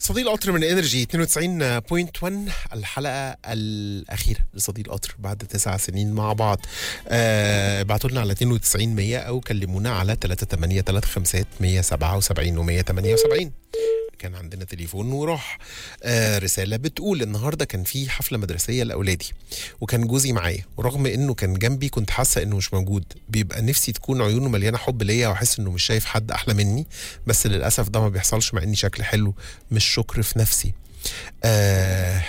صديق القطر من انرجي 92.1 الحلقه الاخيره لصديق القطر بعد تسع سنين مع بعض آه، ابعتوا لنا على 92 100 او كلمونا على 38 35 177 و 178 كان عندنا تليفون وراح آه رساله بتقول النهارده كان في حفله مدرسيه لاولادي وكان جوزي معايا ورغم انه كان جنبي كنت حاسه انه مش موجود بيبقى نفسي تكون عيونه مليانه حب ليا واحس انه مش شايف حد احلى مني بس للاسف ده ما بيحصلش مع اني شكل حلو مش شكر في نفسي آه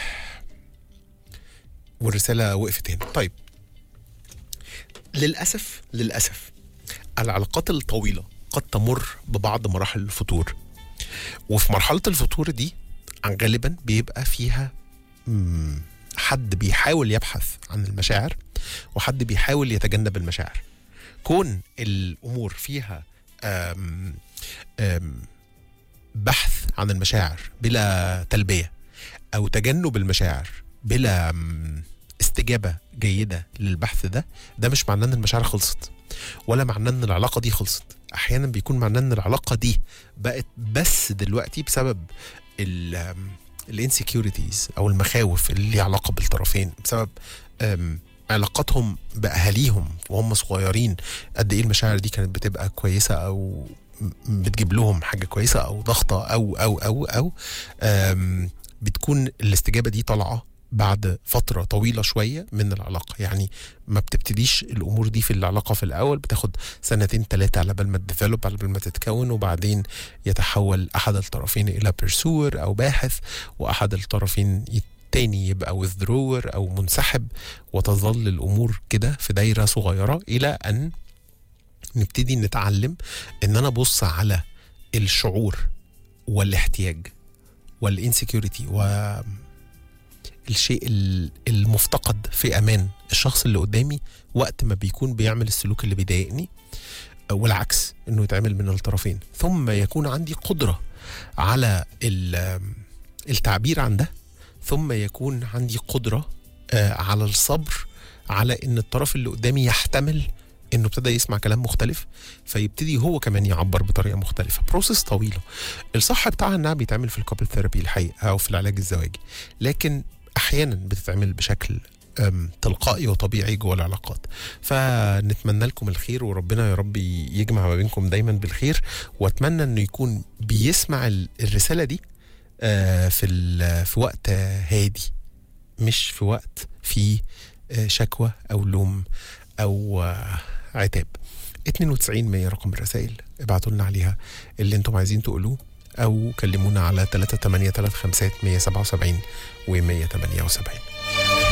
والرساله وقفت هنا طيب للاسف للاسف العلاقات الطويله قد تمر ببعض مراحل الفتور وفي مرحلة الفتور دي عن غالبا بيبقى فيها مم، حد بيحاول يبحث عن المشاعر وحد بيحاول يتجنب المشاعر كون الأمور فيها آم آم بحث عن المشاعر بلا تلبية أو تجنب المشاعر بلا آم، استجابة جيدة للبحث ده ده مش معناه ان المشاعر خلصت ولا معناه ان العلاقة دي خلصت احيانا بيكون معناه ان العلاقة دي بقت بس دلوقتي بسبب ال الانسكيورتيز او المخاوف اللي ليها علاقه بالطرفين بسبب أم، علاقاتهم باهاليهم وهم صغيرين قد ايه المشاعر دي كانت بتبقى كويسه او م- بتجيب لهم حاجه كويسه او ضغطه او او او او أم، بتكون الاستجابه دي طالعه بعد فترة طويلة شوية من العلاقة يعني ما بتبتديش الأمور دي في العلاقة في الأول بتاخد سنتين ثلاثة على بال ما تديفلوب على بال ما تتكون وبعدين يتحول أحد الطرفين إلى بيرسور أو باحث وأحد الطرفين التاني يبقى withdrawer أو منسحب وتظل الأمور كده في دايرة صغيرة إلى أن نبتدي نتعلم إن أنا أبص على الشعور والاحتياج والانسكيورتي و الشيء ال- المفتقد في امان الشخص اللي قدامي وقت ما بيكون بيعمل السلوك اللي بيضايقني والعكس انه يتعمل من الطرفين ثم يكون عندي قدره على ال- التعبير عن ده ثم يكون عندي قدره آه، على الصبر على ان الطرف اللي قدامي يحتمل انه ابتدى يسمع كلام مختلف فيبتدي هو كمان يعبر بطريقه مختلفه بروسيس طويله الصح بتاعها انها بيتعمل في الكابل ثيرابي الحقيقه او في العلاج الزواجي لكن احيانا بتتعمل بشكل أم، تلقائي وطبيعي جوه العلاقات فنتمنى لكم الخير وربنا يا رب يجمع ما بينكم دايما بالخير واتمنى انه يكون بيسمع ال- الرساله دي آه، في ال- في وقت آه، هادي مش في وقت فيه آه، شكوى او لوم او آه، عتاب 92 100 رقم الرسائل ابعتوا لنا عليها اللي انتم عايزين تقولوه او كلمونا على 383 177 و 178